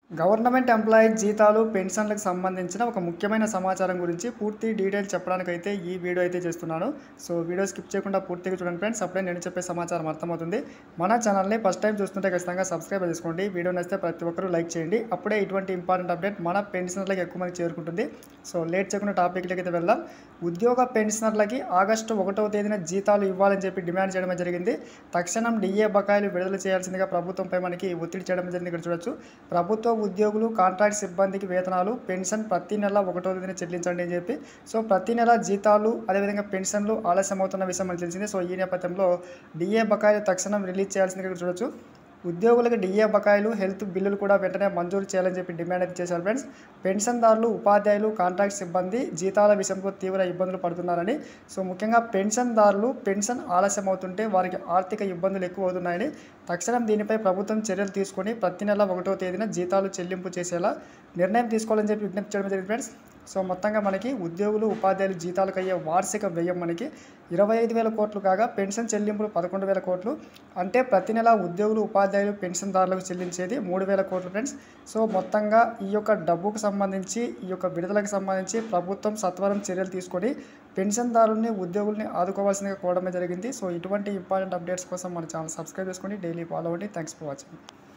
government employees జీతాలు పెన్షన్లకు సంబంధించిన ఒక ముఖ్యమైన సమాచారం గురించి పూర్తి డీటెయిల్స్ చెప్పడానికైతే ఈ వీడియో అయితే చేస్తున్నాను సో వీడియో స్కిప్ చేయకుండా పూర్తిగా చూడండి ఫ్రెండ్స్ అప్పుడే నేను చెప్పే సమాచారం అర్థమవుతుంది మన ఛానల్ని ఫస్ట్ టైం చూస్తుంటే ఖచ్చితంగా సబ్స్క్రైబ్ చేసుకోండి వీడియో నచ్చితే ప్రతి ఒక్కరూ లైక్ చేయండి అప్పుడే ఇటువంటి ఇంపార్టెంట్ అప్డేట్ మన పెన్షనర్లకు ఎక్కువ మంది చేరుకుంటుంది సో లేట్ చేయకుండా టాపిక్లకి అయితే వెళ్దాం ఉద్యోగ పెన్షనర్లకి ఆగస్టు ఒకటవ తేదీన జీతాలు ఇవ్వాలని చెప్పి డిమాండ్ చేయడం జరిగింది తక్షణం డిఏ బకాయిలు విడుదల చేయాల్సిందిగా ప్రభుత్వంపై మనకి ఒత్తిడి చేయడం జరిగింది ఇక్కడ చూడొచ్చు ప్రభుత్వ ఉద్యోగులు కాంట్రాక్ట్ సిబ్బందికి వేతనాలు పెన్షన్ ప్రతి నెల ఒకటో తేదీన చెల్లించండి అని చెప్పి సో ప్రతి నెల జీతాలు అదేవిధంగా పెన్షన్లు ఆలస్యం అవుతున్న విషయం మనకు తెలిసిందే సో ఈ నేపథ్యంలో డిఏ బకాయిలు తక్షణం రిలీజ్ చేయాల్సిందిగా ఇక్కడ చూడొచ్చు ఉద్యోగులకు డిఏ బకాయిలు హెల్త్ బిల్లులు కూడా వెంటనే మంజూరు చేయాలని చెప్పి డిమాండ్ అయితే చేశారు ఫ్రెండ్స్ పెన్షన్దారులు ఉపాధ్యాయులు కాంట్రాక్ట్ సిబ్బంది జీతాల విషయంలో తీవ్ర ఇబ్బందులు పడుతున్నారని సో ముఖ్యంగా పెన్షన్దారులు పెన్షన్ ఆలస్యం అవుతుంటే వారికి ఆర్థిక ఇబ్బందులు ఎక్కువ అవుతున్నాయని తక్షణం దీనిపై ప్రభుత్వం చర్యలు తీసుకొని ప్రతి నెల ఒకటో తేదీన జీతాలు చెల్లింపు చేసేలా నిర్ణయం తీసుకోవాలని చెప్పి విజ్ఞప్తి చేయడం జరిగింది ఫ్రెండ్స్ సో మొత్తంగా మనకి ఉద్యోగులు ఉపాధ్యాయులు జీతాలకు అయ్యే వార్షిక వ్యయం మనకి ఇరవై ఐదు వేల కోట్లు కాగా పెన్షన్ చెల్లింపులు పదకొండు వేల కోట్లు అంటే ప్రతి నెల ఉద్యోగులు ఉపాధ్యాయులు పెన్షన్దారులకు చెల్లించేది మూడు వేల కోట్లు ఫ్రెండ్స్ సో మొత్తంగా ఈ యొక్క డబ్బుకు సంబంధించి ఈ యొక్క విడుదలకు సంబంధించి ప్రభుత్వం సత్వరం చర్యలు తీసుకొని పెన్షన్దారుల్ని ఉద్యోగుల్ని ఆదుకోవాల్సిందిగా కోవడమే జరిగింది సో ఇటువంటి ఇంపార్టెంట్ అప్డేట్స్ కోసం మన ఛానల్ సబ్స్క్రైబ్ చేసుకోండి డైలీ ఫాలో అవ్వండి థ్యాంక్స్ ఫర్ వాచింగ్